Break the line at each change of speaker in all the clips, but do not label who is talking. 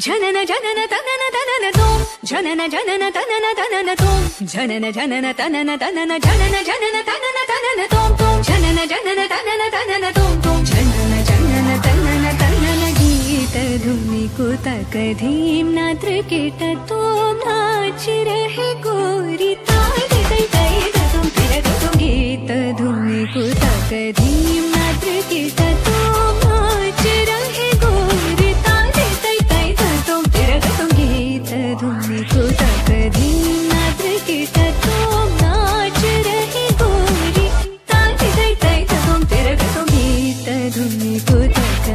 ജനന ജനന തനന തനന തോം ജനന ജനന തനന തനന തോം ജനന ജനന തനന തനന ജനന ജനന തനന തനന തോം തോം ജനന ജനന തനന തനന തോം തോം ജനന ജനന തനന തനന ഗീത ധുനി കുതക ധീം നാത്ര കേട്ട തോം നാच रहे गोरी तारे तै तै तुम तिरग तुम गीत धुनी कुतक धीम नात्र केट तोम नाच रहे गोरी तारे तै तै तुम तिरग तुम गीत धुनी कुतक धीम नात्र केट तोम नाच रहे गोरी तारे तै तै तुम तिरग तुम गीत धुनी कुतक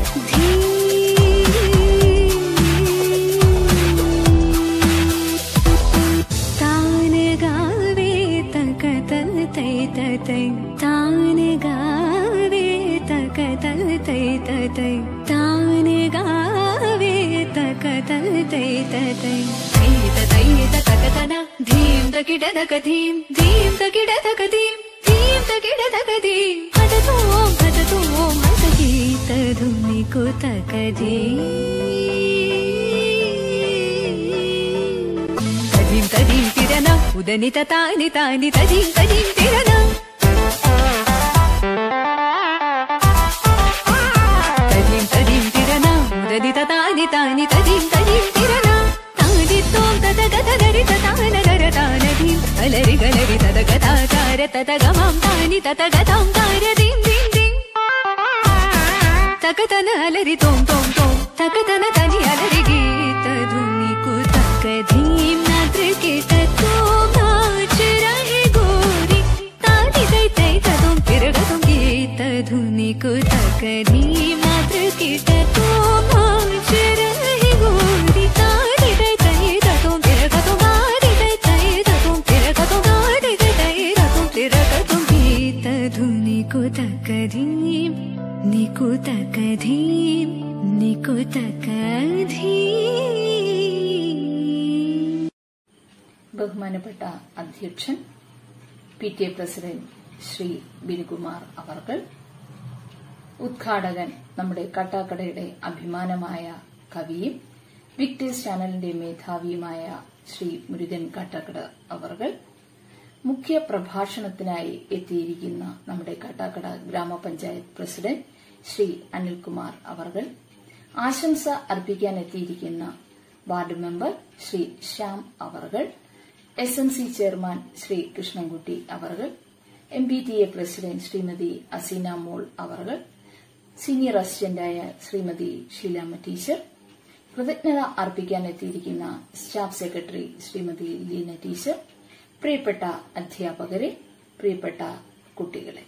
धीम താൻ ഗാവേ തകതൽ തൈ തൈ താൻ ഗാവേ തകതൽ തൈ തൈ താൻ ഗാവേ തകതൽ തൈ തൈ തൈ തൈ തകതന ധീം തകിട തകധീം ധീം തകിട തകധീം ധീം തകിട തകധീം ഹതതോം ഹതതോം ഹതഗീത ധുനി കുതകധീം തദീം തദീം തിരന ഉദനിത താനി താനി തദീം തദീം തിരന തദീം തദീം തിരന ഉദനിത താനി താനി തദീം തദീം തിരന താദിത്തോം തതഗതനരി തതാനഗര താനദീം അലരി ഗലരി തതഗതാകാര തതഗമാം താനി തതഗതാം താരദീം ദീം ദീം തകതന അലരി തോം തോം തോം തകതന തനി അലരി ഗീത ധുനി കുതക ധീം നാദ്ര കേട്ട തോം നാच रहे गोरी तानी तै तै तदों तिरगतों गीत धुनि कुतक धीम नाद्र केट तोम नाच रहे गोरी तानी तै तै तदों तिरगतों गारी तै तै तदों तिरगतों गारी तै तै तदों तिरगतों गीत धुनि कुतक धीम निकुतक धीम निकुतक धीम
ബഹുമാനപ്പെട്ട അധ്യക്ഷൻ P T A president Shri Binukumar അവർകൾ ഉദ്ഘാടകൻ നമ്മുടെ കട്ടാക്കടയുടെ അഭിമാനമായ കവിയും വിക്ടേഴ്സ് ചാനലിന്റെ മേധാവിയുമായ ശ്രീ മുരുകൻ കാട്ടാക്കട അവർകൾ മുഖ്യ പ്രഭാഷണത്തിനായി എത്തിയിരിക്കുന്ന നമ്മുടെ കാട്ടാക്കട ഗ്രാമപഞ്ചായത്ത് പ്രസിഡന്റ് ശ്രീ അനിൽകുമാർ അവർകൾ ആശംസ അർപ്പിക്കാൻ എത്തിയിരിക്കുന്ന വാർഡ് മെമ്പർ ശ്രീ ശ്യാം അവർകൾ S N C chairman Shri Krishnankutty അവർകൾ M P T A president Shrimati Aseena Mol അവർകൾ സീനിയർ അസിസ്റ്റന്റായ ശ്രീമതി ഷീലാമ്മ ടീച്ചർ കൃതജ്ഞത അർപ്പിക്കാൻ എത്തിയിരിക്കുന്ന staff secretary Shrimati Leena teacher പ്രിയപ്പെട്ട അധ്യാപകരെ പ്രിയപ്പെട്ട കുട്ടികളെ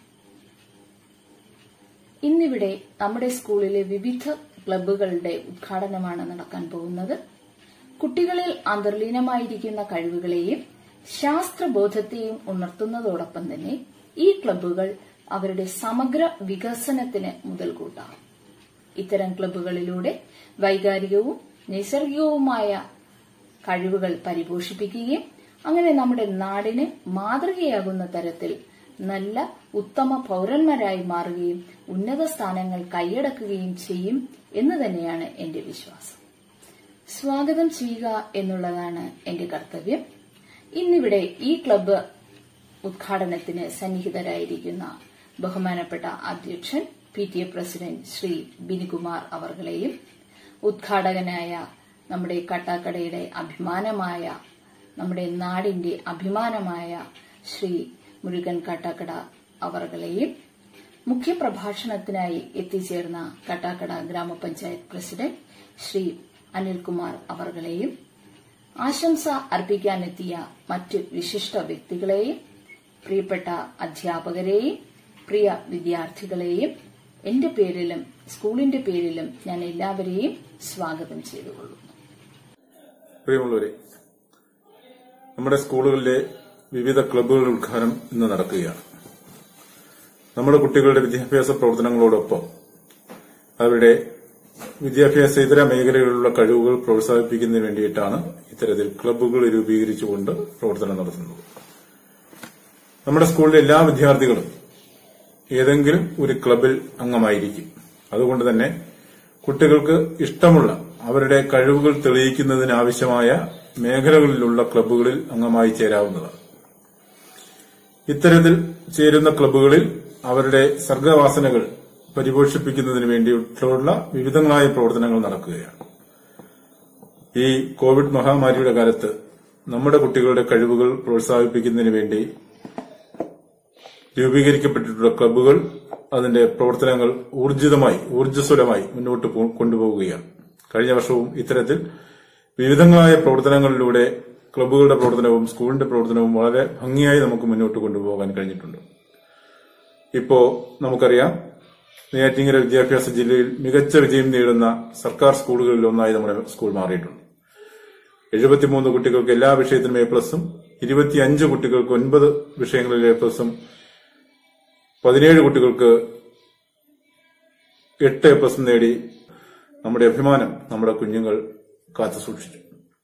ഇന്നിവിടെ നമ്മുടെ സ്കൂളിലെ വിവിധ ക്ലബ്ബുകളുടെ ഉദ്ഘാടനമാണ് നടക്കാൻ പോകുന്നത് കുട്ടികളിൽ അന്തർലീനമായിരിക്കുന്ന കഴിവുകളെയും ശാസ്ത്രബോധത്തെയും ഉണർത്തുന്നതോടൊപ്പം തന്നെ ഈ ക്ലബ്ബുകൾ അവരുടെ സമഗ്ര വികസനത്തിന് മുതൽകൂട്ടാം ഇത്തരം ക്ലബ്ബുകളിലൂടെ വൈകാരികവും നൈസർഗികവുമായ കഴിവുകൾ പരിപോഷിപ്പിക്കുകയും അങ്ങനെ നമ്മുടെ നാടിന് മാതൃകയാകുന്ന തരത്തിൽ നല്ല ഉത്തമ പൌരന്മാരായി മാറുകയും ഉന്നത സ്ഥാനങ്ങൾ കൈയടക്കുകയും ചെയ്യും എന്ന് തന്നെയാണ് എന്റെ വിശ്വാസം സ്വാഗതം ചെയ്യുക എന്നുള്ളതാണ് എന്റെ കർത്തവ്യം ഇന്നിവിടെ ഈ ക്ലബ്ബ് ഉദ്ഘാടനത്തിന് സന്നിഹിതരായിരിക്കുന്ന ബഹുമാനപ്പെട്ട അധ്യക്ഷൻ P T A president Shri Binikumar അവർകളെയും ഉദ്ഘാടകനായ നമ്മുടെ കട്ടാക്കടയുടെ അഭിമാനമായ നമ്മുടെ നാടിന്റെ അഭിമാനമായ ശ്രീ മുരുകൻ കാട്ടാക്കട അവർകളെയും മുഖ്യപ്രഭാഷണത്തിനായി എത്തിച്ചേർന്ന കട്ടാക്കട ഗ്രാമപഞ്ചായത്ത് പ്രസിഡന്റ് ശ്രീ അനിൽകുമാർ അവർകളെയും ആശംസ അർപ്പിക്കാനെത്തിയ മറ്റ് വിശിഷ്ട വ്യക്തികളെയും പ്രിയപ്പെട്ട അധ്യാപകരെയും പ്രിയ വിദ്യാർത്ഥികളെയും എന്റെ പേരിലും സ്കൂളിന്റെ പേരിലും ഞാൻ എല്ലാവരെയും സ്വാഗതം ചെയ്തുകൊള്ളുന്നു
പ്രിയമുള്ളവരെ നമ്മുടെ സ്കൂളുകളിലെ വിവിധ ക്ലബ്ബുകളുടെ ഉദ്ഘാടനം ഇന്ന് നടക്കുകയാണ് നമ്മുടെ കുട്ടികളുടെ വിദ്യാഭ്യാസ പ്രവർത്തനങ്ങളോടൊപ്പം അവരുടെ വിദ്യാഭ്യാസ ഇതര മേഖലകളിലുള്ള കഴിവുകൾ പ്രോത്സാഹിപ്പിക്കുന്നതിന് വേണ്ടിയിട്ടാണ് ഇത്തരത്തിൽ ക്ലബ്ബുകൾ രൂപീകരിച്ചുകൊണ്ട് പ്രവർത്തനം നടത്തുന്നത് നമ്മുടെ സ്കൂളിലെ എല്ലാ വിദ്യാർത്ഥികളും ഏതെങ്കിലും ഒരു ക്ലബിൽ അംഗമായിരിക്കും അതുകൊണ്ട് തന്നെ കുട്ടികൾക്ക് ഇഷ്ടമുള്ള അവരുടെ കഴിവുകൾ തെളിയിക്കുന്നതിന് ആവശ്യമായ മേഖലകളിലുള്ള ക്ലബ്ബുകളിൽ അംഗമായി ചേരാവുന്നതാണ് ഇത്തരത്തിൽ ചേരുന്ന ക്ലബ്ബുകളിൽ അവരുടെ സർഗവാസനകൾ പരിപോഷിപ്പിക്കുന്നതിന് വേണ്ടിയിട്ടുള്ള വിവിധങ്ങളായ പ്രവർത്തനങ്ങൾ നടക്കുകയാണ് ഈ കോവിഡ് മഹാമാരിയുടെ കാലത്ത് നമ്മുടെ കുട്ടികളുടെ കഴിവുകൾ പ്രോത്സാഹിപ്പിക്കുന്നതിന് വേണ്ടി രൂപീകരിക്കപ്പെട്ടിട്ടുള്ള ക്ലബ്ബുകൾ അതിന്റെ പ്രവർത്തനങ്ങൾ ഊർജിതമായി ഊർജ്ജസ്വലമായി മുന്നോട്ട് പോ- കൊണ്ടുപോവുകയാണ് കഴിഞ്ഞ വർഷവും ഇത്തരത്തിൽ വിവിധങ്ങളായ പ്രവർത്തനങ്ങളിലൂടെ ക്ലബ്ബുകളുടെ പ്രവർത്തനവും സ്കൂളിന്റെ പ്രവർത്തനവും വളരെ ഭംഗിയായി നമുക്ക് മുന്നോട്ട് കൊണ്ടുപോകാൻ കഴിഞ്ഞിട്ടുണ്ട് ഇപ്പോ നമുക്കറിയാം നെയ്യാറ്റിങ്കര വിദ്യാഭ്യാസ ജില്ലയിൽ മികച്ച വിജയം നേടുന്ന സർക്കാർ സ്കൂളുകളിൽ ഒന്നായി നമ്മുടെ സ്കൂൾ മാറിയിട്ടുണ്ട് എഴുപത്തിമൂന്ന് കുട്ടികൾക്ക് എല്ലാ വിഷയത്തിലും എ പ്ലസും ഇരുപത്തിയഞ്ച് കുട്ടികൾക്ക് ഒൻപത് വിഷയങ്ങളിൽ എ പ്ലസും പതിനേഴ് കുട്ടികൾക്ക് എട്ട് എ പ്ലസും നേടി നമ്മുടെ അഭിമാനം നമ്മുടെ കുഞ്ഞുങ്ങൾ കാത്തു സൂക്ഷിച്ചു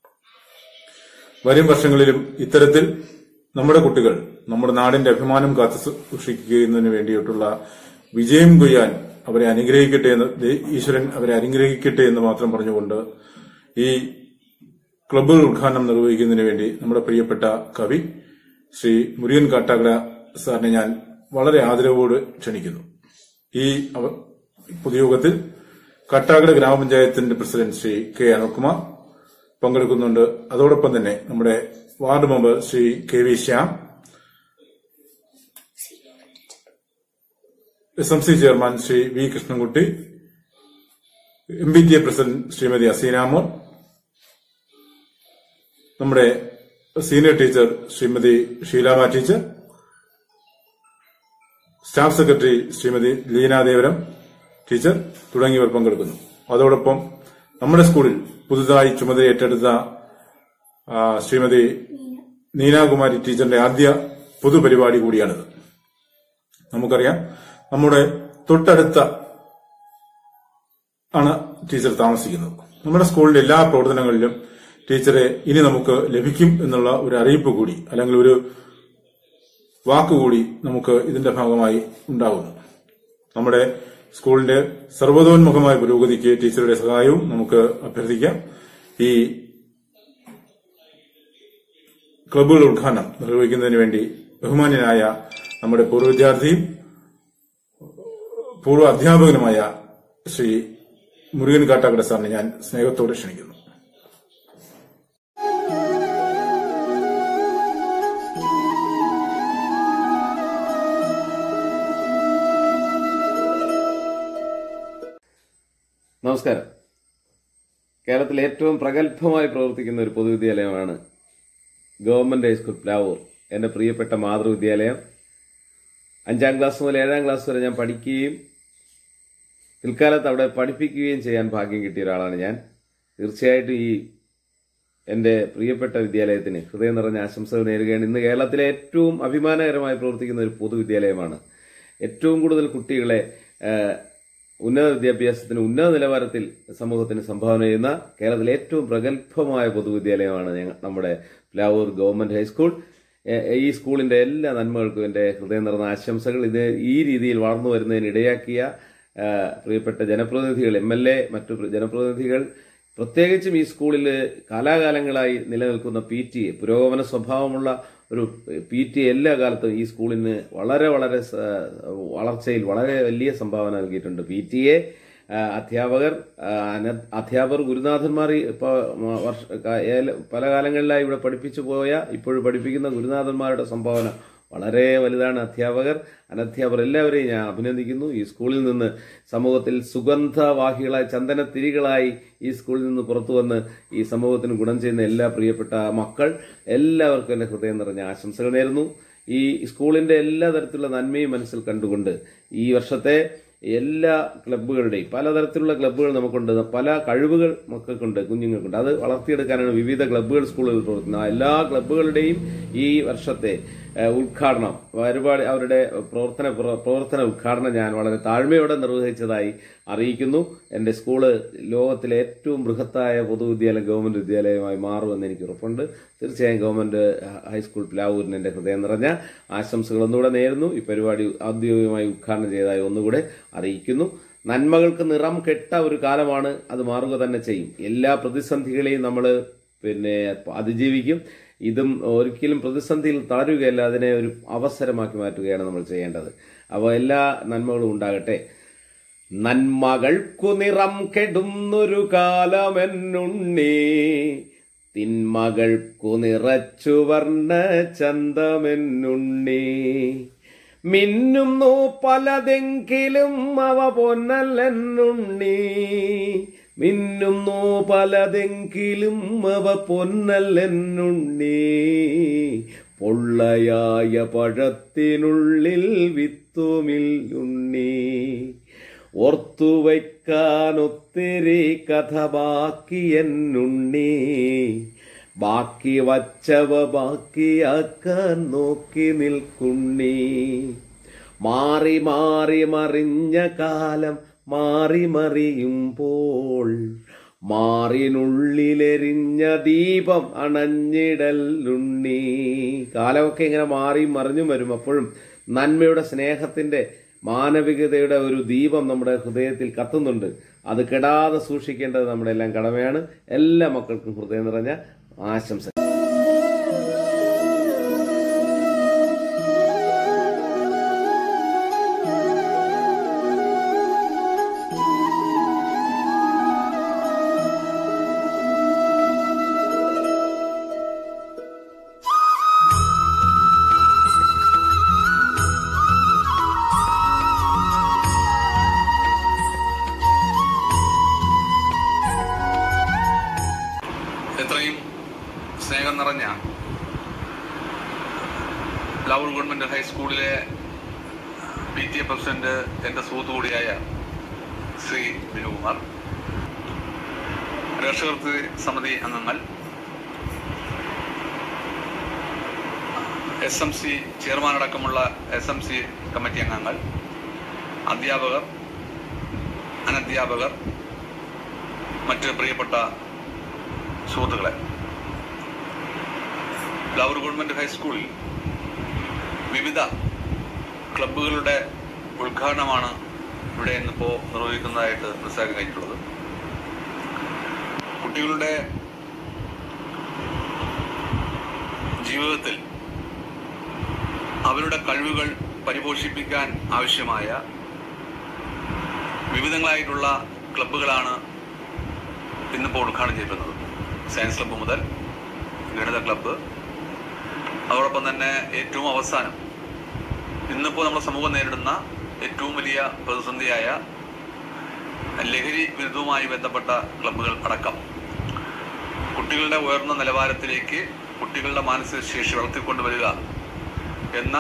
വരും വർഷങ്ങളിലും ഇത്തരത്തിൽ നമ്മുടെ കുട്ടികൾ നമ്മുടെ നാടിന്റെ അഭിമാനം കാത്തു സൂക്ഷിക്കുന്നതിന് വേണ്ടിയിട്ടുള്ള വിജയം കൊയ്യാൻ അവരെ അനുഗ്രഹിക്കട്ടെ എന്ന് ദേ- ഈശ്വരൻ അവരെ അനുഗ്രഹിക്കട്ടെ എന്ന് മാത്രം പറഞ്ഞുകൊണ്ട് ഈ ക്ലബ്ബുകൾ ഉദ്ഘാടനം നിർവഹിക്കുന്നതിന് വേണ്ടി നമ്മുടെ പ്രിയപ്പെട്ട കവി ശ്രീ മുരുകൻ കാട്ടാക്കട സാറിനെ ഞാൻ വളരെ ആദരവോട് ക്ഷണിക്കുന്നു ഈ അവ- പൊതുയോഗത്തിൽ കാട്ടാക്കട ഗ്രാമപഞ്ചായത്തിന്റെ പ്രസിഡന്റ് ശ്രീ കെ അനിൽകുമാർ പങ്കെടുക്കുന്നുണ്ട് അതോടൊപ്പം തന്നെ നമ്മുടെ ward member Shri K V Shyam S M C chairman Shri V Krishnankutty M B T A president Shrimati Aseenamon നമ്മുടെ senior teacher Shrimati Sheelama teacher staff secretary Shrimati ലീനാദേവരം ടീച്ചർ തുടങ്ങിയവർ പങ്കെടുക്കുന്നു അതോടൊപ്പം നമ്മുടെ സ്കൂളിൽ പുതുതായി ചുമതല ഏറ്റെടുത്ത ആ, ശ്രീമതി നീനാകുമാരി ടീച്ചറിന്റെ ആദ്യ പൊതുപരിപാടി കൂടിയാണിത് നമുക്കറിയാം നമ്മുടെ തൊട്ടടുത്ത ആണ് ടീച്ചർ താമസിക്കുന്നത് നമ്മുടെ സ്കൂളിലെ എല്ലാ പ്രവർത്തനങ്ങളിലും ടീച്ചറെ ഇനി നമുക്ക് ലഭിക്കും എന്നുള്ള ഒരു അറിയിപ്പ് കൂടി അല്ലെങ്കിൽ ഒരു വാക്കുകൂടി നമുക്ക് ഇതിന്റെ ഭാഗമായി ഉണ്ടാകുന്നു നമ്മുടെ സ്കൂളിന്റെ സർവതോന്മുഖമായ പുരോഗതിക്ക് ടീച്ചറുടെ സഹായവും നമുക്ക് അഭ്യർത്ഥിക്കാം ഈ ക്ലബ്ബുകൾ ഉദ്ഘാടനം നിർവഹിക്കുന്നതിന് വേണ്ടി ബഹുമാന്യനായ നമ്മുടെ പൂർവ്വ വിദ്യാർത്ഥിയും പൂർവ്വ അധ്യാപകനുമായ ശ്രീ മുരുകൻ കാട്ടാക്കട സാറിനെ ഞാൻ സ്നേഹത്തോടെ ക്ഷണിക്കുന്നു
നമസ്കാരം കേരളത്തിലെ ഏറ്റവും പ്രഗത്ഭമായി പ്രവർത്തിക്കുന്ന ഒരു പൊതുവിദ്യാലയമാണ് ഗവൺമെന്റ് ഹൈസ്കൂൾ പ്ലാവൂർ എന്റെ പ്രിയപ്പെട്ട മാതൃവിദ്യാലയം അഞ്ചാം ക്ലാസ് മുതൽ ഏഴാം ക്ലാസ് വരെ ഞാൻ പഠിക്കുകയും പിൽക്കാലത്ത് അവിടെ പഠിപ്പിക്കുകയും ചെയ്യാൻ ഭാഗ്യം കിട്ടിയ ഒരാളാണ് ഞാൻ തീർച്ചയായിട്ടും ഈ എന്റെ പ്രിയപ്പെട്ട വിദ്യാലയത്തിന് ഹൃദയം നിറഞ്ഞ ആശംസകൾ നേരുകയാണ് ഇന്ന് കേരളത്തിലെ ഏറ്റവും അഭിമാനകരമായി പ്രവർത്തിക്കുന്ന ഒരു പൊതുവിദ്യാലയമാണ് ഏറ്റവും കൂടുതൽ കുട്ടികളെ ആ, ഉന്നത വിദ്യാഭ്യാസത്തിന് ഉന്നത നിലവാരത്തിൽ സമൂഹത്തിന് സംഭാവന ചെയ്യുന്ന കേരളത്തിലെ ഏറ്റവും പ്രഗത്ഭമായ പൊതുവിദ്യാലയമാണ് ഞങ്ങ- നമ്മുടെ പ്ലാവൂർ ഗവൺമെന്റ് ഹൈസ്കൂൾ എ- ഈ സ്കൂളിന്റെ എല്ലാ നന്മകൾക്കും എന്റെ ഹൃദയം നിറഞ്ഞ ആശംസകൾ ഇത് ഈ രീതിയിൽ വളർന്നു വരുന്നതിന് ഇടയാക്കിയ ആ, പ്രിയപ്പെട്ട ജനപ്രതിനിധികൾ എം എൽ എ മറ്റു പ്ര- ജനപ്രതിനിധികൾ പ്രത്യേകിച്ചും ഈ സ്കൂളിൽ കാലാകാലങ്ങളായി നിലനിൽക്കുന്ന പി ടി എ പുരോഗമന സ്വഭാവമുള്ള ഒരു പി ടി എ എല്ലാ കാലത്തും ഈ സ്കൂളിന് വളരെ വളരെ സ- വളർച്ചയിൽ വളരെ വലിയ സംഭാവന നൽകിയിട്ടുണ്ട് പി ടി എ അധ്യാപകർ ആ, അന- അധ്യാപകർ ഗുരുനാഥന്മാർ ഇപ്പോൾ വർഷ ക- ഏല- പല കാലങ്ങളിലായി ഇവിടെ പഠിപ്പിച്ചു പോയ ഇപ്പോഴും പഠിപ്പിക്കുന്ന ഗുരുനാഥന്മാരുടെ സംഭാവന വളരെ വലുതാണ് അധ്യാപകർ അനധ്യാപകർ എല്ലാവരെയും ഞാൻ അഭിനന്ദിക്കുന്നു ഈ സ്കൂളിൽ നിന്ന് സമൂഹത്തിൽ സുഗന്ധവാഹികളായി ചന്ദനത്തിരികളായി ഈ സ്കൂളിൽ നിന്ന് പുറത്തു വന്ന് ഈ സമൂഹത്തിന് ഗുണം ചെയ്യുന്ന എല്ലാ പ്രിയപ്പെട്ട മക്കൾ എല്ലാവർക്കും എന്റെ ഹൃദയം നിറഞ്ഞ ആശംസകൾ നേരുന്നു ഈ സ്കൂളിന്റെ എല്ലാ തരത്തിലുള്ള നന്മയും മനസ്സിൽ കണ്ടുകൊണ്ട് ഈ വർഷത്തെ എല്ലാ ക്ലബ്ബുകളുടെയും പലതരത്തിലുള്ള ക്ലബ്ബുകൾ നമുക്കുണ്ട് പല കഴിവുകൾ മക്കൾക്കുണ്ട് കുഞ്ഞുങ്ങൾക്കുണ്ട് അത് വളർത്തിയെടുക്കാനാണ് വിവിധ ക്ലബ്ബുകൾ സ്കൂളുകൾ പ്രവർത്തിക്കുന്നത് ആ എല്ലാ ക്ലബ്ബുകളുടെയും ഈ വർഷത്തെ ഏഹ്, ഉദ്ഘാടനം പരിപാടി അവരുടെ പ്രവർത്തന പ്രവർത്തന ഉദ്ഘാടനം ഞാൻ വളരെ താഴ്മയോടെ നിർവഹിച്ചതായി അറിയിക്കുന്നു എന്റെ സ്കൂള് ലോകത്തിലെ ഏറ്റവും ബൃഹത്തായ പൊതുവിദ്യാലയം ഗവൺമെന്റ് വിദ്യാലയമായി മാറുമെന്ന് എനിക്ക് ഉറപ്പുണ്ട് തീർച്ചയായും ഗവൺമെന്റ് ഹൈസ്കൂൾ പ്ലാവൂരിന് എന്റെ ഹൃദയം നിറഞ്ഞ ആശംസകൾ ഒന്നുകൂടെ നേരുന്നു ഈ പരിപാടി ഔദ്യോഗികമായി ഉദ്ഘാടനം ചെയ്തതായി ഒന്നുകൂടെ അറിയിക്കുന്നു നന്മകൾക്ക് നിറം കെട്ട ഒരു കാലമാണ് അത് മാറുക തന്നെ ചെയ്യും എല്ലാ പ്രതിസന്ധികളെയും നമ്മൾ പിന്നെ അതിജീവിക്കും ഇതും ഒരിക്കലും പ്രതിസന്ധിയിൽ തളരുകയല്ല അതിനെ ഒരു അവസരമാക്കി മാറ്റുകയാണ് നമ്മൾ ചെയ്യേണ്ടത് അപ്പോൾ എല്ലാ നന്മകളും ഉണ്ടാകട്ടെ നന്മകൾക്കു നിറം കെടുന്നൊരു കാലമെന്നുണ്ണി തിന്മകൾക്കു നിറച്ചു വർണ്ണ ചന്തമെന്നുണ്ണി മിന്നുന്നു പലതെങ്കിലും അവ പൊന്നല്ലെന്നുണ്ണി മിന്നുന്നു പലതെങ്കിലും അവ പൊന്നല്ലെന്നുണ്ണി പൊള്ളയായ പഴത്തിനുള്ളിൽ വിത്തുമില്ലുണ്ണി ഓർത്തുവയ്ക്കാനൊത്തിരി കഥ ബാക്കിയെന്നുണ്ണി ബാക്കി വച്ചവ ബാക്കിയാക്കാൻ നോക്കി നിൽക്കുണ്ണി മാറി മാറി മറിഞ്ഞ കാലം മാറി മറിയുമ്പോൾ മാറിനുള്ളിലെരിഞ്ഞ ദീപം അണഞ്ഞിടലുണ്ണി കാലമൊക്കെ ഇങ്ങനെ മാറി മറിഞ്ഞും വരും അപ്പോഴും നന്മയുടെ സ്നേഹത്തിന്റെ മാനവികതയുടെ ഒരു ദീപം നമ്മുടെ ഹൃദയത്തിൽ കത്തുന്നുണ്ട് അത് കെടാതെ സൂക്ഷിക്കേണ്ടത് നമ്മുടെ എല്ലാം കടമയാണ് എല്ലാ മക്കൾക്കും ഹൃദയം നിറഞ്ഞ ആശംസ
എത്രയും സ്നേഹം നിറഞ്ഞ ലവർ ഗവൺമെന്റ് ഹൈസ്കൂളിലെ പി ടി എ പ്രസിഡന്റ് എന്റെ സുഹൃത്തു കൂടിയായ ശ്രീ ബിനുകുമാർ രക്ഷകർത്തൃ സമിതി അംഗങ്ങൾ എസ് എം സി ചെയർമാൻ അടക്കമുള്ള എസ് എം സി കമ്മിറ്റി അംഗങ്ങൾ അധ്യാപകർ അനധ്യാപകർ മറ്റ് പ്രിയപ്പെട്ട സുഹൃത്തുക്കളെ ലവർ ഗവൺമെന്റ് ഹൈസ്കൂളിൽ വിവിധ ക്ലബ്ബുകളുടെ ഉദ്ഘാടനമാണ് ഇവിടെ ഇന്നിപ്പോ നിർവഹിക്കുന്നതായിട്ട് മനസ്സിലാക്കാൻ കഴിഞ്ഞിട്ടുള്ളത് കുട്ടികളുടെ ജീവിതത്തിൽ അവരുടെ കഴിവുകൾ പരിപോഷിപ്പിക്കാൻ ആവശ്യമായ വിവിധങ്ങളായിട്ടുള്ള ക്ലബ്ബുകളാണ് ഇന്നിപ്പോൾ ഉദ്ഘാടനം ചെയ്യപ്പെടുന്നത് സയൻസ് ക്ലബ്ബ് മുതൽ ഗണിത ക്ലബ്ബ് അതോടൊപ്പം തന്നെ ഏറ്റവും അവസാനം ഇന്നിപ്പോൾ നമ്മുടെ സമൂഹം നേരിടുന്ന ഏറ്റവും വലിയ പ്രതിസന്ധിയായ ലഹരി വിരുദ്ധവുമായി ബന്ധപ്പെട്ട ക്ലബ്ബുകൾ അടക്കം കുട്ടികളുടെ ഉയർന്ന നിലവാരത്തിലേക്ക് കുട്ടികളുടെ മാനസിക ശേഷി വളർത്തിക്കൊണ്ടുവരിക എന്ന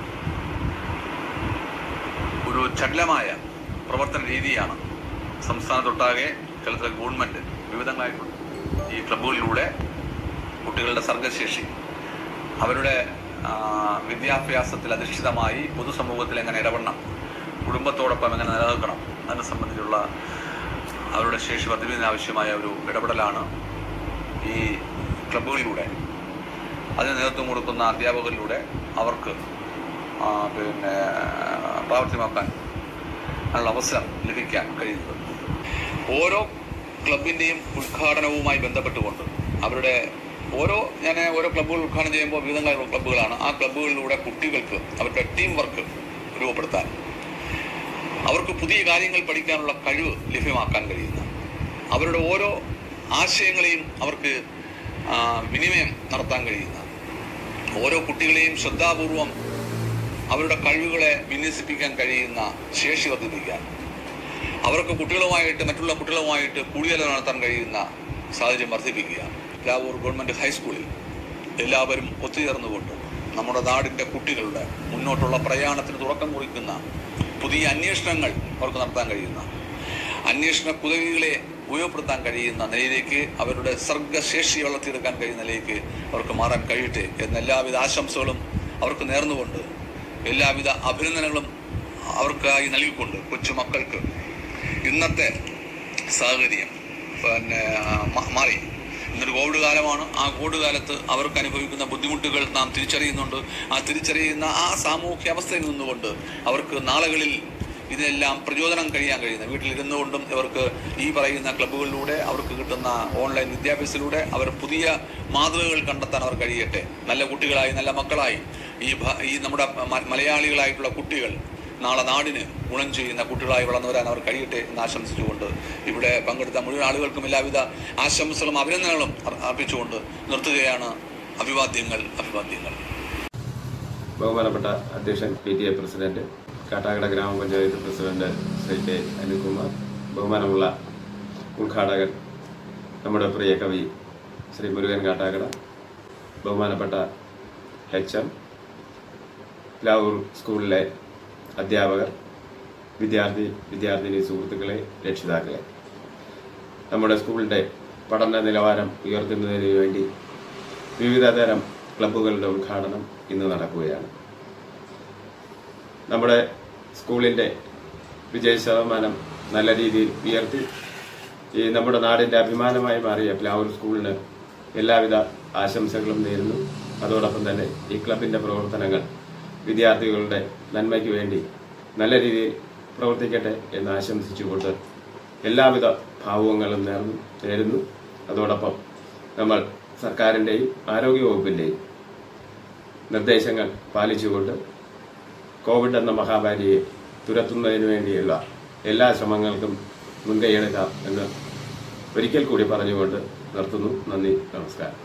ഒരു ചടുലമായ പ്രവർത്തന രീതിയാണ് സംസ്ഥാനത്തൊട്ടാകെ കേരളത്തിലെ ഗവൺമെന്റ് വിവിധങ്ങളായിട്ടുള്ള ഈ ക്ലബ്ബുകളിലൂടെ കുട്ടികളുടെ സർഗശേഷി അവരുടെ ആ, വിദ്യാഭ്യാസത്തിൽ അധിഷ്ഠിതമായി പൊതുസമൂഹത്തിൽ എങ്ങനെ ഇടപെടണം കുടുംബത്തോടൊപ്പം എങ്ങനെ നിലനിൽക്കണം അതിനെ സംബന്ധിച്ചുള്ള അവരുടെ ശേഷി വർദ്ധിപ്പിക്കുന്നതിന് ആവശ്യമായ ഒരു ഇടപെടലാണ് ഈ ക്ലബ്ബുകളിലൂടെ അതിന് നേതൃത്വം കൊടുക്കുന്ന അധ്യാപകരിലൂടെ അവർക്ക് ആ, പിന്നെ പ്രാവർത്തികമാക്കാൻ അതിനുള്ള അവസരം ലഭിക്കാൻ കഴിയുന്നത് ഓരോ ക്ലബിന്റെയും ഉദ്ഘാടനവുമായി ബന്ധപ്പെട്ടുകൊണ്ട് അവരുടെ ഓരോ ഞാൻ ഓരോ ക്ലബ്ബുകൾ ഉദ്ഘാടനം ചെയ്യുമ്പോൾ വിവിധങ്ങളായുള്ള ക്ലബ്ബുകളാണ് ആ ക്ലബ്ബുകളിലൂടെ കുട്ടികൾക്ക് അവരുടെ ടീം വർക്ക് രൂപപ്പെടുത്താൻ അവർക്ക് പുതിയ കാര്യങ്ങൾ പഠിക്കാനുള്ള കഴിവ് ലഭ്യമാക്കാൻ കഴിയുന്ന അവരുടെ ഓരോ ആശയങ്ങളെയും അവർക്ക് ആ, വിനിമയം നടത്താൻ കഴിയുന്ന ഓരോ കുട്ടികളെയും ശ്രദ്ധാപൂർവം അവരുടെ കഴിവുകളെ വിന്യസിപ്പിക്കാൻ കഴിയുന്ന ശേഷി വർദ്ധിപ്പിക്കാൻ അവർക്ക് കുട്ടികളുമായിട്ട് മറ്റുള്ള കുട്ടികളുമായിട്ട് കൂടിയാലോചന നടത്താൻ കഴിയുന്ന സാഹചര്യം വർദ്ധിപ്പിക്കുക ലാവൂർ ഗവൺമെന്റ് ഹൈസ്കൂളിൽ എല്ലാവരും ഒത്തുചേർന്നുകൊണ്ട് നമ്മുടെ നാടിന്റെ കുട്ടികളുടെ മുന്നോട്ടുള്ള പ്രയാണത്തിന് തുടക്കം കുറിക്കുന്ന പുതിയ അന്വേഷണങ്ങൾ അവർക്ക് നടത്താൻ കഴിയുന്ന അന്വേഷണ കുതവികളെ ഉപയോഗപ്പെടുത്താൻ കഴിയുന്ന നിലയിലേക്ക് അവരുടെ സർഗശേഷി വളർത്തിയെടുക്കാൻ കഴിയുന്ന നിലയിലേക്ക് അവർക്ക് മാറാൻ കഴിയട്ടെ എന്ന എല്ലാവിധ ആശംസകളും അവർക്ക് നേർന്നുകൊണ്ട് എല്ലാവിധ അഭിനന്ദനങ്ങളും അവർക്കായി നൽകിക്കൊണ്ട് കൊച്ചുമക്കൾക്ക് ഇന്നത്തെ സാഹചര്യം പിന്നെ മ- മാറി ഇന്നൊരു കോവിഡ് കാലമാണ് ആ കോവിഡ് കാലത്ത് അവർക്ക് അനുഭവിക്കുന്ന ബുദ്ധിമുട്ടുകൾ നാം തിരിച്ചറിയുന്നുണ്ട് ആ തിരിച്ചറിയുന്ന ആ സാമൂഹ്യ അവസ്ഥയിൽ നിന്നുകൊണ്ട് അവർക്ക് നാളുകളിൽ ഇതിനെല്ലാം പ്രചോദനം കഴിയാൻ കഴിയുന്നത് വീട്ടിലിരുന്നു കൊണ്ടും ഇവർക്ക് ഈ പറയുന്ന ക്ലബ്ബുകളിലൂടെ അവർക്ക് കിട്ടുന്ന ഓൺലൈൻ വിദ്യാഭ്യാസത്തിലൂടെ അവർ പുതിയ മാതൃകകൾ കണ്ടെത്താൻ അവർ കഴിയട്ടെ നല്ല കുട്ടികളായി നല്ല മക്കളായി ഈ ഭ- ഈ നമ്മുടെ മ- മലയാളികളായിട്ടുള്ള കുട്ടികൾ നാളെ നാടിന് ഗുണം ചെയ്യുന്ന കുട്ടികളായി വളർന്നു വരാൻ അവർ കഴിയട്ടെ എന്ന് ആശംസിച്ചുകൊണ്ട് ഇവിടെ പങ്കെടുത്ത മുഴുവൻ ആളുകൾക്കും എല്ലാവിധ ആശംസകളും അഭിനന്ദനങ്ങളും അർ- അർപ്പിച്ചുകൊണ്ട് നിർത്തുകയാണ് അഭിവാദ്യങ്ങൾ അഭിവാദ്യങ്ങൾ
ബഹുമാനപ്പെട്ട അധ്യക്ഷൻ P T A president Kattakada ഗ്രാമപഞ്ചായത്ത് പ്രസിഡന്റ് ശ്രീ കെ അനിൽകുമാർ ബഹുമാനമുള്ള ഉദ്ഘാടകൻ നമ്മുടെ പ്രിയ കവി ശ്രീ മുരുകൻ കാട്ടാക്കട ബഹുമാനപ്പെട്ട എച്ച് എം ലാവൂർ സ്കൂളിലെ അധ്യാപകർ വിദ്യാർത്ഥി വിദ്യാർത്ഥിനി സുഹൃത്തുക്കളെ രക്ഷിതാക്കളെ നമ്മുടെ സ്കൂളിന്റെ പഠന നിലവാരം ഉയർത്തുന്നതിന് വേണ്ടി വിവിധ തരം ക്ലബ്ബുകളുടെ ഉദ്ഘാടനം ഇന്ന് നടക്കുകയാണ് നമ്മുടെ സ്കൂളിന്റെ വിജയ ശതമാനം നല്ല രീതിയിൽ ഉയർത്തി ഈ നമ്മുടെ നാടിന്റെ അഭിമാനമായി മാറിയ പ്ലാവൂർ സ്കൂളിന് എല്ലാവിധ ആശംസകളും നേരുന്നു അതോടൊപ്പം തന്നെ ഈ ക്ലബിന്റെ പ്രവർത്തനങ്ങൾ വിദ്യാർത്ഥികളുടെ നന്മയ്ക്ക് വേണ്ടി നല്ല രീതിയിൽ പ്രവർത്തിക്കട്ടെ എന്ന് ആശംസിച്ചുകൊണ്ട് എല്ലാവിധ ഭാവുകങ്ങളും നേർന്നു നേരുന്നു അതോടൊപ്പം നമ്മൾ സർക്കാരിന്റെയും ആരോഗ്യവകുപ്പിന്റെയും നിർദ്ദേശങ്ങൾ പാലിച്ചുകൊണ്ട് കോവിഡ് എന്ന മഹാമാരിയെ തുരത്തുന്നതിന് വേണ്ടിയുള്ള എല്ലാ ശ്രമങ്ങൾക്കും മുൻകൈയെടുക്കാം എന്ന് ഒരിക്കൽ കൂടി പറഞ്ഞുകൊണ്ട് നിർത്തുന്നു നന്ദി നമസ്കാരം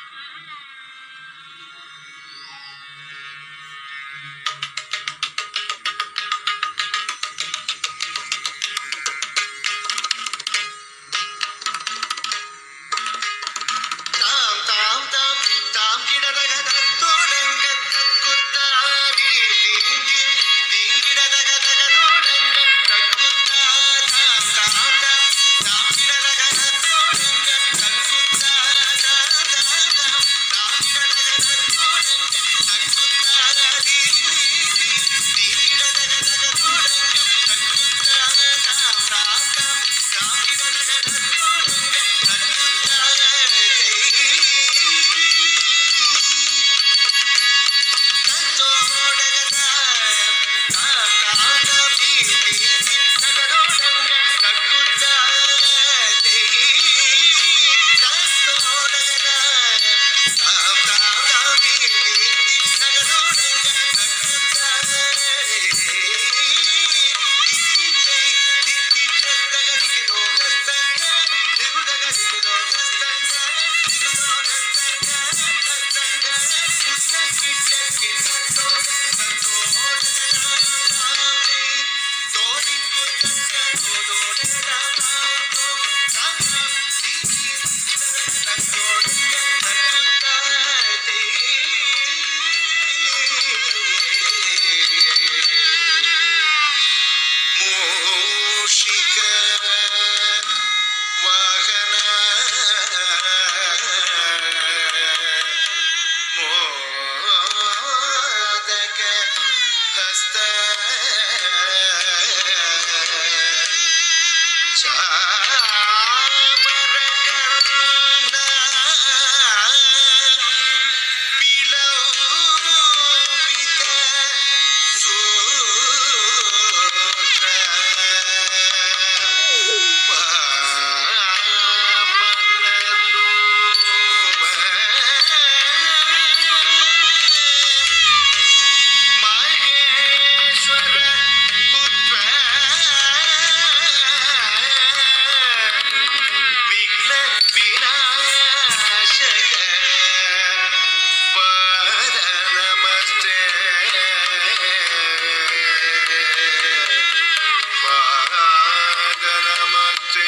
താം താം താം താം കിടതകതത്തോടങ്ക തക്കുത്താരി ദീന്തി ദീങ്കിടതകതകതോടങ്ക തക്കുത്താ താം താം താം താം കിടതകതത്തോടങ്ക തക്കുത്താ താം താം താം താം കിടതകതത്തോടങ്ക തക്കുത്താ ദീന്തി ദീങ്കിടതകതകതോടങ്ക തക്കുത്താ താം താം താം താം കിടതകതത്തോടങ്ക തക്കുത്താ മൂഷിക വാഹന മോദക ഹസ്ത ചാമരകർണ വിലൗവിത സൂത്ര മഹേശ്വര പുത്ര വിഘ്ന വിനാശക പാദ നമസ്തേ പാദ നമസ്തേ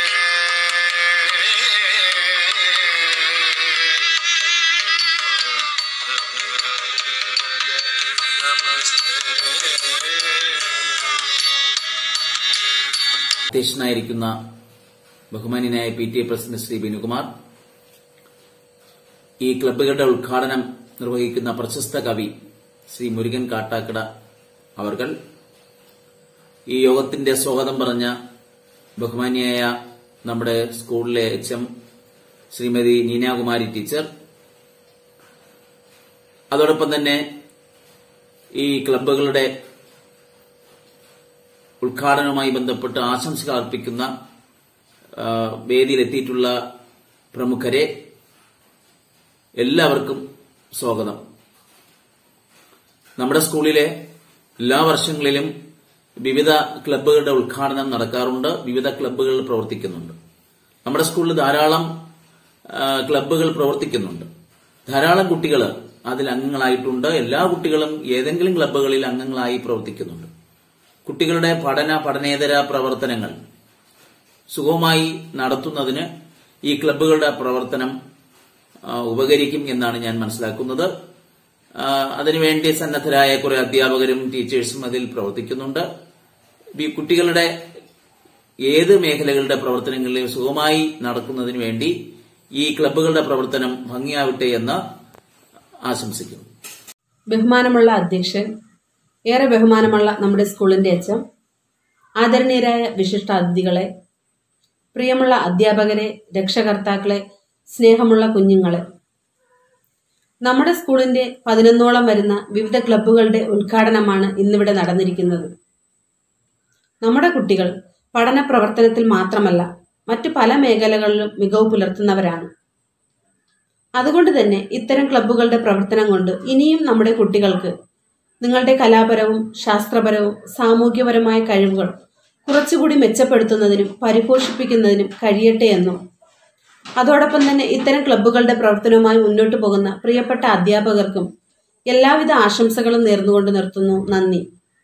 അധ്യക്ഷനായിരിക്കുന്ന ബഹുമാന്യനായ P T A president Shri Binukumar ഈ ക്ലബ്ബുകളുടെ ഉദ്ഘാടനം നിർവഹിക്കുന്ന പ്രശസ്ത കവി ശ്രീ മുരുകൻ കാട്ടാക്കട അവർകൾ ഈ യോഗത്തിന്റെ സ്വാഗതം പറഞ്ഞ ബഹുമാന്യായ നമ്മുടെ സ്കൂളിലെ H M Shrimati Neenakumari teacher അതോടൊപ്പം തന്നെ ഈ ക്ലബ്ബുകളുടെ ഉദ്ഘാടനവുമായി ബന്ധപ്പെട്ട് ആശംസകൾ അർപ്പിക്കുന്ന ആ, വേദിയിലെത്തിയിട്ടുള്ള പ്രമുഖരെ എല്ലാവർക്കും സ്വാഗതം നമ്മുടെ സ്കൂളിലെ എല്ലാ വർഷങ്ങളിലും വിവിധ ക്ലബ്ബുകളുടെ ഉദ്ഘാടനം നടക്കാറുണ്ട് വിവിധ ക്ലബ്ബുകൾ പ്രവർത്തിക്കുന്നുണ്ട് നമ്മുടെ സ്കൂളിൽ ധാരാളം ആ, ക്ലബ്ബുകൾ പ്രവർത്തിക്കുന്നുണ്ട് ധാരാളം കുട്ടികൾ അതിൽ അംഗങ്ങളായിട്ടുണ്ട് എല്ലാ കുട്ടികളും ഏതെങ്കിലും ക്ലബ്ബുകളിൽ അംഗങ്ങളായി പ്രവർത്തിക്കുന്നുണ്ട് കുട്ടികളുടെ പഠന പഠനേതര പ്രവർത്തനങ്ങൾ സുഗമമായി നടത്തുന്നതിന് ഈ ക്ലബ്ബുകളുടെ പ്രവർത്തനം ആ, ഉപകരിക്കും എന്നാണ് ഞാൻ മനസ്സിലാക്കുന്നത് ആ, അതിനുവേണ്ടി സന്നദ്ധരായ കുറെ അധ്യാപകരും ടീച്ചേഴ്സും അതിൽ പ്രവർത്തിക്കുന്നുണ്ട് ഈ കുട്ടികളുടെ ഏത് മേഖലകളുടെ പ്രവർത്തനങ്ങളിലും സുഗമമായി നടക്കുന്നതിന് വേണ്ടി ഈ ക്ലബ്ബുകളുടെ പ്രവർത്തനം ഭംഗിയാവട്ടെ എന്ന് ആശംസിക്കുന്നു
ബഹുമാനമുള്ള അധ്യക്ഷൻ ഏറെ ബഹുമാനമുള്ള നമ്മുടെ സ്കൂളിന്റെ അച്ഛൻ ആദരണീയരായ വിശിഷ്ട അതിഥികളെ പ്രിയമുള്ള അധ്യാപകരെ രക്ഷകർത്താക്കളെ സ്നേഹമുള്ള കുഞ്ഞുങ്ങളെ നമ്മുടെ സ്കൂളിന്റെ പതിനൊന്നോളം വരുന്ന വിവിധ ക്ലബ്ബുകളുടെ ഉദ്ഘാടനമാണ് ഇന്നിവിടെ നടന്നിരിക്കുന്നത് നമ്മുടെ കുട്ടികൾ പഠന പ്രവർത്തനത്തിൽ മാത്രമല്ല മറ്റു പല മേഖലകളിലും മികവ് പുലർത്തുന്നവരാണ് അതുകൊണ്ട് തന്നെ ഇത്തരം ക്ലബ്ബുകളുടെ പ്രവർത്തനം കൊണ്ട് ഇനിയും നമ്മുടെ കുട്ടികൾക്ക് നിങ്ങളുടെ കലാപരവും ശാസ്ത്രപരവും സാമൂഹ്യപരമായ കഴിവുകൾ കുറച്ചുകൂടി മെച്ചപ്പെടുത്തുന്നതിനും പരിപോഷിപ്പിക്കുന്നതിനും കഴിയട്ടെ എന്നും അതോടൊപ്പം തന്നെ ഇത്തരം ക്ലബ്ബുകളുടെ പ്രവർത്തനവുമായി മുന്നോട്ട് പോകുന്ന പ്രിയപ്പെട്ട അധ്യാപകർക്കും എല്ലാവിധ ആശംസകളും നേർന്നുകൊണ്ട് നിർത്തുന്നു നന്ദി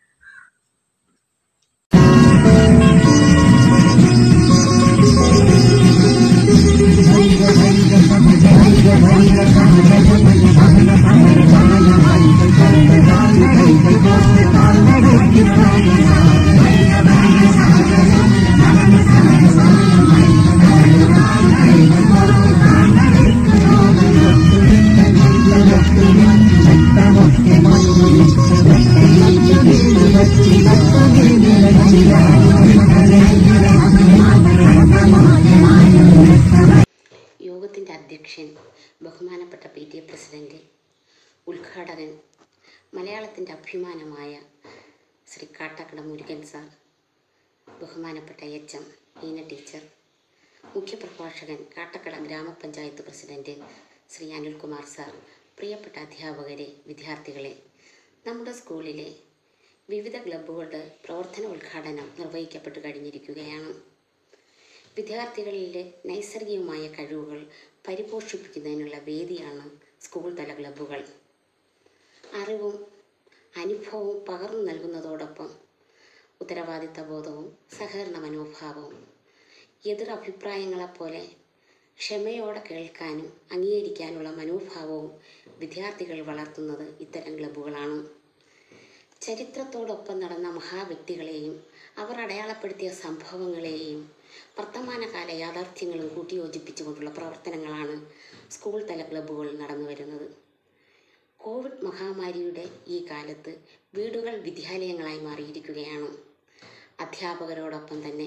യോഗത്തിൻ്റെ അധ്യക്ഷൻ ബഹുമാനപ്പെട്ട പി ടി എ പ്രസിഡന്റ് ഉദ്ഘാടകൻ മലയാളത്തിൻ്റെ അഭിമാനമായ ശ്രീ കാട്ടാക്കട മുരുകൻ സാർ ബഹുമാനപ്പെട്ട എച്ച് എം ഈന ടീച്ചർ മുഖ്യപ്രഭാഷകൻ കാട്ടക്കട ഗ്രാമപഞ്ചായത്ത് പ്രസിഡന്റ് ശ്രീ അനിൽകുമാർ സാർ പ്രിയപ്പെട്ട അധ്യാപകരെ വിദ്യാർത്ഥികളെ നമ്മുടെ സ്കൂളിലെ വിവിധ ക്ലബ്ബുകളുടെ പ്രവർത്തന ഉദ്ഘാടനം നിർവഹിക്കപ്പെട്ട് കഴിഞ്ഞിരിക്കുകയാണ് വിദ്യാർത്ഥികളിലെ നൈസർഗികമായ കഴിവുകൾ പരിപോഷിപ്പിക്കുന്നതിനുള്ള വേദിയാണ് സ്കൂൾ തല ക്ലബ്ബുകൾ അറിവും അനുഭവവും പകർന്നു നൽകുന്നതോടൊപ്പം ഉത്തരവാദിത്ത ബോധവും സഹകരണ മനോഭാവവും എതിരഭിപ്രായങ്ങളെപ്പോലെ ക്ഷമയോടെ കേൾക്കാനും അംഗീകരിക്കാനുള്ള മനോഭാവവും വിദ്യാർത്ഥികൾ വളർത്തുന്നത് ഇത്തരം ക്ലബ്ബുകളാണ് ചരിത്രത്തോടൊപ്പം നടന്ന മഹാവ്യക്തികളെയും അവർ അടയാളപ്പെടുത്തിയ സംഭവങ്ങളെയും വർത്തമാനകാല യാഥാർത്ഥ്യങ്ങളും കൂട്ടിയോജിപ്പിച്ചുകൊണ്ടുള്ള പ്രവർത്തനങ്ങളാണ് സ്കൂൾ തല ക്ലബ്ബുകൾ നടന്നു വരുന്നത് കോവിഡ് മഹാമാരിയുടെ ഈ കാലത്ത് വീടുകൾ വിദ്യാലയങ്ങളായി മാറിയിരിക്കുകയാണ് അധ്യാപകരോടൊപ്പം തന്നെ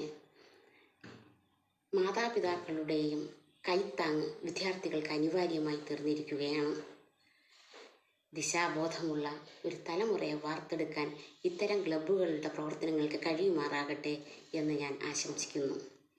മാതാപിതാക്കളുടെയും കൈത്താങ് വിദ്യാർത്ഥികൾക്ക് അനിവാര്യമായി തീർന്നിരിക്കുകയാണ് ദിശാബോധമുള്ള ഒരു തലമുറയെ വാർത്തെടുക്കാൻ ഇത്തരം ക്ലബ്ബുകളുടെ പ്രവർത്തനങ്ങൾക്ക് കഴിയുമാറാകട്ടെ എന്ന് ഞാൻ ആശംസിക്കുന്നു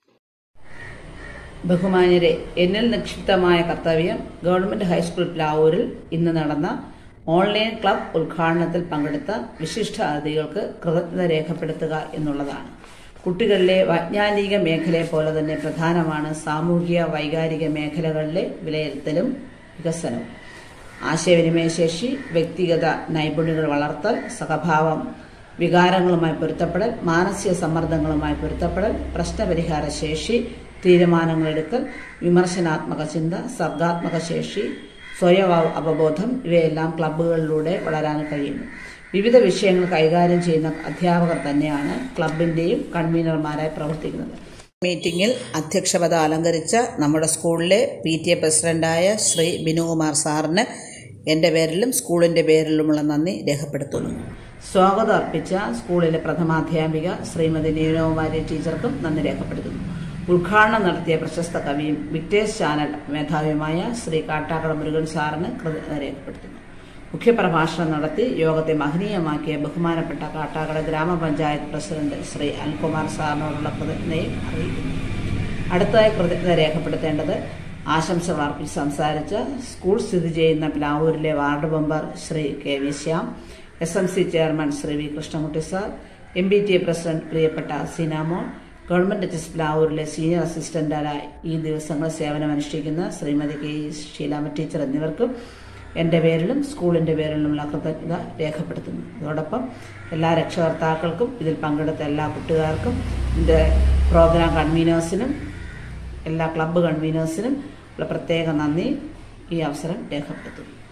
ബഹുമാന്യരെ എന്നിൽ നിക്ഷിപ്തമായ കർത്തവ്യം ഗവൺമെന്റ് ഹൈസ്കൂൾ പ്ലാവൂരിൽ ഇന്ന് നടന്ന ഓൺലൈൻ ക്ലബ് ഉദ്ഘാടനത്തിൽ പങ്കെടുത്ത വിശിഷ്ട അതിഥികൾക്ക് കൃതജ്ഞത രേഖപ്പെടുത്തുക എന്നുള്ളതാണ് കുട്ടികളിലെ വൈജ്ഞാനിക മേഖലയെ പോലെ തന്നെ പ്രധാനമാണ് സാമൂഹിക വൈകാരിക മേഖലകളിലെ വിലയിരുത്തലും വികസനവും ആശയവിനിമയ ശേഷി വ്യക്തിഗത നൈപുണ്യങ്ങൾ വളർത്തൽ സഹഭാവം വികാരങ്ങളുമായി പൊരുത്തപ്പെടൽ മാനസിക സമ്മർദ്ദങ്ങളുമായി പൊരുത്തപ്പെടൽ പ്രശ്നപരിഹാര ശേഷി തീരുമാനങ്ങളെടുക്കൽ വിമർശനാത്മക ചിന്ത സർഗാത്മക ശേഷി സ്വയം അവ- അവബോധം ഇവയെല്ലാം ക്ലബ്ബുകളിലൂടെ വളരാൻ കഴിയുന്നു വിവിധ വിഷയങ്ങൾ കൈകാര്യം ചെയ്യുന്ന അധ്യാപകർ തന്നെയാണ് ക്ലബിന്റെയും കൺവീനർമാരായി പ്രവർത്തിക്കുന്നത് മീറ്റിംഗിൽ അധ്യക്ഷപദ അലങ്കരിച്ച നമ്മുടെ സ്കൂളിലെ പി ടി എ പ്രസിഡന്റായ ശ്രീ ബിനുകുമാർ സാറിന് എൻ്റെ പേരിലും സ്കൂളിൻ്റെ പേരിലുമുള്ള നന്ദി രേഖപ്പെടുത്തുന്നു സ്വാഗതം അർപ്പിച്ച സ്കൂളിലെ പ്രഥമാധ്യാപിക ശ്രീമതി നീനകുമാരി ടീച്ചർക്കും നന്ദി രേഖപ്പെടുത്തുന്നു ഉദ്ഘാടനം നടത്തിയ പ്രശസ്ത കവിയും വിക്ടേഴ്സ് ചാനൽ മേധാവിയുമായ ശ്രീ കാട്ടാക്കട മുരുകൻ സാറിന് കൃതജ്ഞത രേഖപ്പെടുത്തുന്നു മുഖ്യപ്രഭാഷണം നടത്തി യോഗത്തെ മഹനീയമാക്കിയ ബഹുമാനപ്പെട്ട കാട്ടാക്കട ഗ്രാമപഞ്ചായത്ത് പ്രസിഡന്റ് ശ്രീ അനിൽകുമാർ സാറിനോടുള്ള കൃതജ്ഞതയും അറിയിക്കുന്നു അടുത്തതായി കൃതജ്ഞത രേഖപ്പെടുത്തേണ്ടത് ആശംസകൾ അർപ്പിച്ച് സംസാരിച്ച സ്കൂൾ സ്ഥിതി ചെയ്യുന്ന പ്ലാവൂരിലെ ward member Shri K V Shyam S M C chairman Shri V Krishnankutty sir M B T A president പ്രിയപ്പെട്ട സീനാമോൾ ഗവൺമെന്റ് എച്ച് എസ് പ്ലാവൂരിലെ സീനിയർ അസിസ്റ്റന്റായി ഈ ദിവസങ്ങൾ സേവനമനുഷ്ഠിക്കുന്ന Shrimati K E Sheelama teacher എന്നിവർക്കും എൻ്റെ പേരിലും സ്കൂളിൻ്റെ പേരിലുമുള്ള കൃതജ്ഞത രേഖപ്പെടുത്തുന്നു അതോടൊപ്പം എല്ലാ രക്ഷകർത്താക്കൾക്കും ഇതിൽ പങ്കെടുത്ത എല്ലാ കുട്ടികാർക്കും ഇതിൻ്റെ പ്രോഗ്രാം കൺവീനേഴ്സിനും എല്ലാ ക്ലബ്ബ് കൺവീനേഴ്സിനും ഉള്ള പ്രത്യേക നന്ദി ഈ അവസരം രേഖപ്പെടുത്തുന്നു